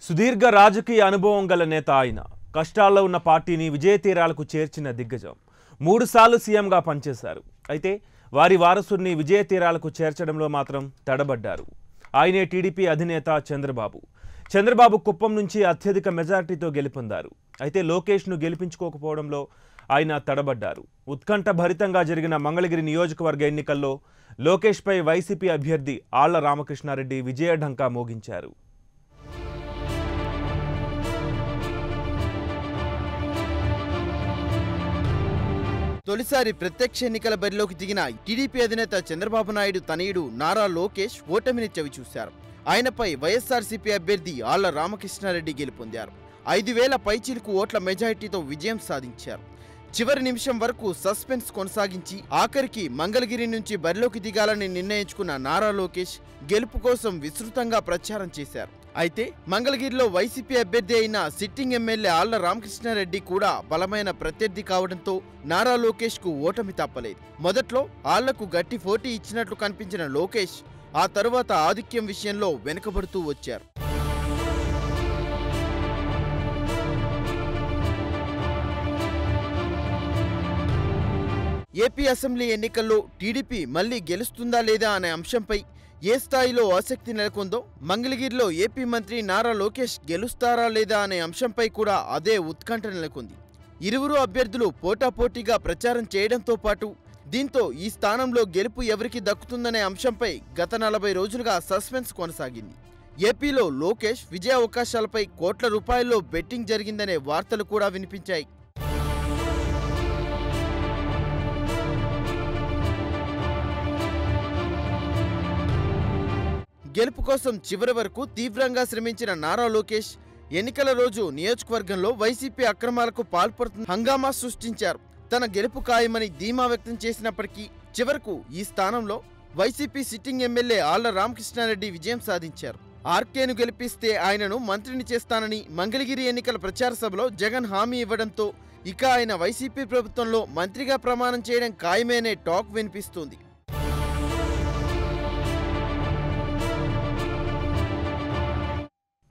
సుదీర్ఘ రాజకీయ అనుభవం గల నేత ఆయన కష్టాల్లో ఉన్న పార్టీని విజయతీరాలకు చేర్చిన దిగ్గజం మూడుసార్లు సీఎంగా పనిచేశారు అయితే వారి వారసుడిని విజయతీరాలకు చేర్చడంలో మాత్రం తడబడ్డారు ఆయనే టీడీపీ అధినేత చంద్రబాబు చంద్రబాబు కుప్పం నుంచి అత్యధిక మెజార్టీతో గెలుపొందారు అయితే లోకేష్ను గెలిపించుకోకపోవడంలో ఆయన తడబడ్డారు ఉత్కంఠ భరితంగా జరిగిన మంగళగిరి నియోజకవర్గ ఎన్నికల్లో లోకేష్పై వైసీపీ అభ్యర్థి ఆళ్ల రామకృష్ణారెడ్డి విజయఢంకా మోగించారు తొలిసారి ప్రత్యక్ష ఎన్నికల బరిలోకి దిగిన టీడీపీ అధినేత చంద్రబాబు నాయుడు తనయుడు నారా లోకేష్ ఓటమిని చవిచూశారు ఆయనపై వైఎస్ఆర్సీపీ అభ్యర్థి ఆళ్ల రామకృష్ణారెడ్డి గెలుపొందారు ఐదు వేల పైచీలకు ఓట్ల మెజారిటీతో విజయం సాధించారు చివరి నిమిషం వరకు సస్పెన్స్ కొనసాగించి ఆఖరికి మంగళగిరి నుంచి బరిలోకి దిగాలని నిర్ణయించుకున్న నారా లోకేష్ గెలుపు కోసం విస్తృతంగా ప్రచారం చేశారు అయితే మంగళగిరిలో వైసీపీ అభ్యర్థి అయిన సిట్టింగ్ ఎమ్మెల్యే ఆళ్ల రామకృష్ణారెడ్డి కూడా బలమైన ప్రత్యర్థి కావడంతో నారా లోకేష్ కు ఓటమి తప్పలేదు మొదట్లో ఆళ్లకు గట్టి పోటీ ఇచ్చినట్లు కనిపించిన లోకేష్ ఆ తరువాత ఆధిక్యం విషయంలో వెనుకబడుతూ వచ్చారు ఏపీ అసెంబ్లీ ఎన్నికల్లో టీడీపీ మళ్లీ గెలుస్తుందా లేదా అనే అంశంపై ఏ స్థాయిలో ఆసక్తి నెలకొందో మంగళగిరిలో ఏపీ మంత్రి నారా లోకేష్ గెలుస్తారా లేదా అనే అంశంపై కూడా అదే ఉత్కంఠ నెలకొంది ఇరువురు అభ్యర్థులు పోటాపోటీగా ప్రచారం చేయడంతో పాటు దీంతో ఈ స్థానంలో గెలుపు ఎవరికి దక్కుతుందనే అంశంపై గత నలభై రోజులుగా సస్పెన్స్ కొనసాగింది ఏపీలో లోకేష్ విజయ అవకాశాలపై కోట్ల రూపాయల్లో బెట్టింగ్ జరిగిందనే వార్తలు కూడా వినిపించాయి గెలుపు కోసం చివరి వరకు తీవ్రంగా శ్రమించిన నారా లోకేష్ ఎన్నికల రోజు నియోజకవర్గంలో వైసీపీ అక్రమాలకు పాల్పడుతున్న హంగామా సృష్టించారు తన గెలుపు ఖాయమని ధీమా వ్యక్తం చేసినప్పటికీ చివరకు ఈ స్థానంలో YCP sitting MLA Alla Ramakrishna Reddy విజయం సాధించారు ఆర్కేను గెలిపిస్తే ఆయనను మంత్రిని చేస్తానని మంగళగిరి ఎన్నికల ప్రచార సభలో జగన్ హామీ ఇవ్వడంతో ఇక ఆయన వైసీపీ ప్రభుత్వంలో మంత్రిగా ప్రమాణం చేయడం ఖాయమే అనే టాక్ వినిపిస్తోంది